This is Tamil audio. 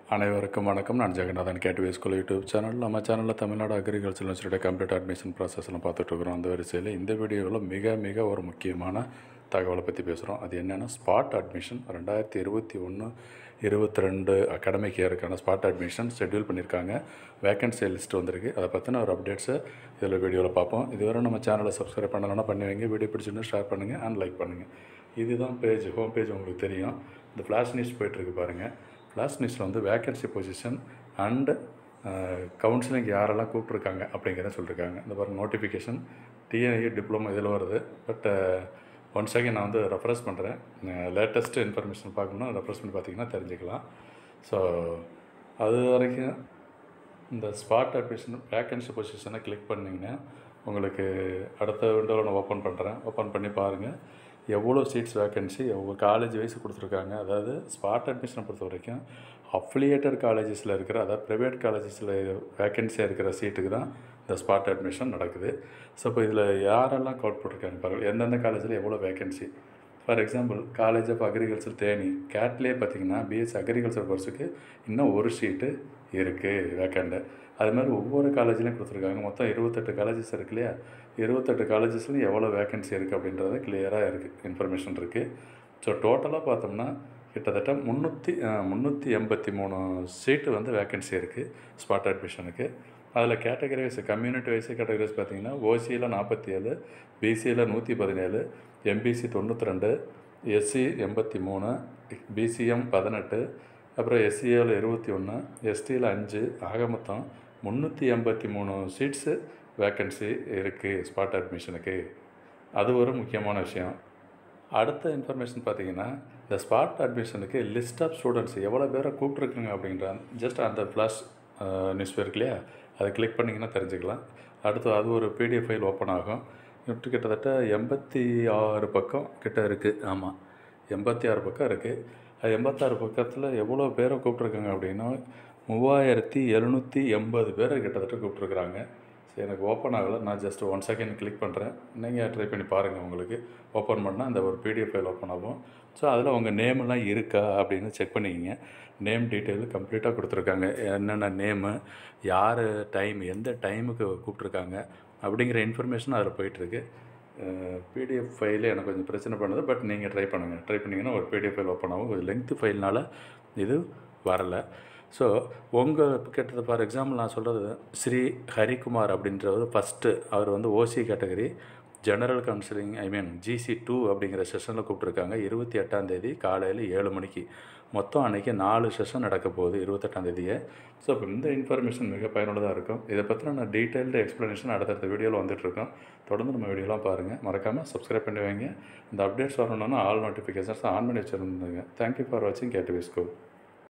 அனைவருக்கும் வணக்கம் நான் Jagannathan gateway school YouTube channel நம்ம சேனலில் Tamil Nadu agriculture university complete admission ப்ராசஸ்லாம் பார்த்துட்ருக்குறோம் அந்த வரிசையில் இந்த வீடியோவில் மிக மிக ஒரு முக்கியமான தகவலை பற்றி பேசுகிறோம் அது என்னென்னா ஸ்பாட் அட்மிஷன் ரெண்டாயிரத்தி இருபத்தி ஒன்று இருபத்தி ரெண்டு அகாடமிக் இயருக்கான ஸ்பாட் அட்மிஷன் ஷெட்யூல் பண்ணியிருக்காங்க வேகன்சி லிஸ்ட் வந்திருக்கு அதை பற்றின ஒரு அப்டேட்ஸை இதில் வீடியோவில் பார்ப்போம் இதுவரை நம்ம சேனலை சப்ஸ்கிரைப் பண்ணலைன்னா பண்ணி வைங்க வீடியோ பிடிச்சிருந்தா ஷேர் பண்ணுங்கள் அண்ட் லைக் பண்ணுங்கள் இதுதான் பேஜ் ஹோம் பேஜ் உங்களுக்கு தெரியும் இந்த ஃப்ளாஷ் நியூஸ் போயிட்டுருக்கு பாருங்கள் ஃப்ளாஷ் நியூஸில் வந்து வேகன்சி பொசிஷன் அண்டு கவுன்சிலிங் யாரெல்லாம் கூப்பிட்ருக்காங்க அப்படிங்கிறத சொல்லியிருக்காங்க இந்த பாருங்க நோட்டிஃபிகேஷன் டிஎன்ஐ டிப்ளமோ இதில் வருது பட் ஒன் செகண்ட் நான் வந்து ரெஃபரன்ஸ் பண்ணுறேன் லேட்டஸ்ட்டு இன்ஃபர்மேஷன் பார்க்கணும்னா ரெஃபரன்ஸ் பண்ணி பார்த்தீங்கன்னா தெரிஞ்சுக்கலாம் ஸோ அது வரைக்கும் இந்த ஸ்பாட் அட்மிஷன் வேக்கன்சி பொசிஷனை கிளிக் பண்ணிங்கன்னா உங்களுக்கு அடுத்த விண்டோவில் நான் ஓப்பன் பண்ணுறேன் ஓப்பன் பண்ணி பாருங்கள் எவ்வளோ சீட்ஸ் வேக்கன்சி எவ்வளோ காலேஜ் வைஸ் கொடுத்துருக்காங்க அதாவது ஸ்பாட் அட்மிஷனை பொறுத்த வரைக்கும் அஃபிலியேட்டட் காலேஜஸில் இருக்கிற அதாவது ப்ரைவேட் காலேஜஸில் வேக்கன்சியாக இருக்கிற சீட்டுக்கு தான் இந்த ஸ்பாட் அட்மிஷன் நடக்குது ஸோ இப்போ இதில் யாரெல்லாம் கவுட் போட்டிருக்காங்க பாருங்கள் எந்தெந்த காலேஜில் எவ்வளோ vacancy for example college of agriculture Theni கேட்லேயே பார்த்தீங்கன்னா பிஎஸ்சி அக்ரிகல்ச்சர் கோர்ஸுக்கு இன்னும் ஒரு சீட்டு இருக்குது வேக்கண்ட்டு அது மாதிரி ஒவ்வொரு காலேஜ்லேயும் கொடுத்துருக்காங்க மொத்தம் இருபத்தெட்டு காலேஜஸ் இருக்கு இல்லையா இருபத்தெட்டு காலேஜஸ்லையும் எவ்வளோ வேக்கன்சி இருக்குது அப்படின்றது கிளியராக இருக்குது இன்ஃபர்மேஷன் இருக்குது ஸோ டோட்டலாக பார்த்தோம்னா கிட்டத்தட்ட முந்நூற்றி முந்நூற்றி எண்பத்தி மூணு சீட்டு வந்து வேக்கன்சி இருக்குது ஸ்பாட் அட்மிஷனுக்கு அதில் category wise community wise categories பார்த்தீங்கன்னா ஓசியில் நாற்பத்தி ஏழு பிசியில் நூற்றி பதினேழு எம்பிசி தொண்ணூற்றி ரெண்டு எஸ்சி எண்பத்தி மூணு பிசிஎம் பதினெட்டு அப்புறம் எஸ்சிஏவில் இருபத்தி ஒன்று எஸ்டியில் அஞ்சு ஆக மொத்தம் முந்நூற்றி எண்பத்தி மூணு சீட்ஸு வேக்கன்சி இருக்குது ஸ்பாட் அட்மிஷனுக்கு அது ஒரு முக்கியமான விஷயம் அடுத்த இன்ஃபர்மேஷன் பார்த்தீங்கன்னா இந்த ஸ்பாட் அட்மிஷனுக்கு லிஸ்ட் ஆஃப் ஸ்டூடெண்ட்ஸ் எவ்வளோ பேரை கூப்பிட்ருக்குங்க அப்படின்ற ஜஸ்ட் அந்த ப்ளஸ் நியூஸ் இருக்கு இல்லையா அதை கிளிக் பண்ணிங்கன்னா தெரிஞ்சுக்கலாம் அடுத்து அது ஒரு பிடிஎஃப் ஃபைல் ஓப்பன் ஆகும் இப்படி கிட்டத்தட்ட எண்பத்தி ஆறு பக்கம் கிட்ட இருக்குது ஆமாம் எண்பத்தி ஆறு பக்கம் இருக்குது அது எண்பத்தாறு பக்கத்தில் எவ்வளோ பேரை கூப்பிட்ருக்காங்க அப்படின்னா மூவாயிரத்தி எழுநூற்றி எண்பது பேரை கிட்டத்தட்ட கூப்பிட்ருக்குறாங்க சரி எனக்கு ஓப்பன் ஆகலை நான் ஜஸ்ட் ஒன் செகண்ட் கிளிக் பண்ணுறேன் நீங்கள் ட்ரை பண்ணி பாருங்கள் உங்களுக்கு ஓப்பன் பண்ணால் அந்த ஒரு பிடிஎஃப் ஃபைல் ஓப்பன் ஆகும் ஸோ அதில் உங்கள் நேமெல்லாம் இருக்கா அப்படின்னு செக் பண்ணிக்கிங்க நேம் டீட்டெயில் கம்ப்ளீட்டாக கொடுத்துருக்காங்க என்னென்ன நேமு யார் டைம் எந்த டைமுக்கு கூப்பிட்ருக்காங்க அப்படிங்கிற இன்ஃபர்மேஷன் அதில் போயிட்டுருக்கு பிடிஎஃப் ஃபைலு எனக்கு கொஞ்சம் பிரச்சனை பண்ணுது பட் நீங்கள் ட்ரை பண்ணுங்கள் ட்ரை பண்ணிங்கன்னா ஒரு பிடிஎஃப் ஃபைல் ஓப்பன் ஆகும் கொஞ்சம் லென்த்து ஃபைல்னால் இது வரலை ஸோ உங்கள் கிட்டத்தட்ட ஃபார் எக்ஸாம்பிள் நான் சொல்கிறது ஸ்ரீ ஹரிகுமார் அப்படின்றவர் ஃபஸ்ட்டு அவர் வந்து OC category general counselling I mean GC two அப்படிங்கிற செஷனில் கூப்பிட்ருக்காங்க இருபத்தி எட்டாந்தேதி காலையில் ஏழு மணிக்கு மொத்தம் அன்றைக்கி நாலு செஷன் நடக்க போகுது இருபத்தெட்டாந்தேதியே ஸோ இப்போ இந்த இன்ஃபர்மேஷன் மிக பயனுள்ளதாக இருக்கும் இதை பற்றின நான் டீட்டெயில்டு எக்ஸ்ப்ளனேஷன் அடுத்தடுத்த வீடியோவில் வந்துட்டுருக்கோம் தொடர்ந்து நம்ம வீடியோலாம் பாருங்கள் மறக்காமல் சப்ஸ்கிரைப் பண்ணி வைங்க இந்த அப்டேட்ஸ் வரணுன்னா ஆல் நோட்டிஃபிகேஷன்ஸ் ஆன் பண்ணி வச்சுருந்துங்க தேங்க்யூ ஃபார் வாட்சிங் கேட்டு ஸ்கூல்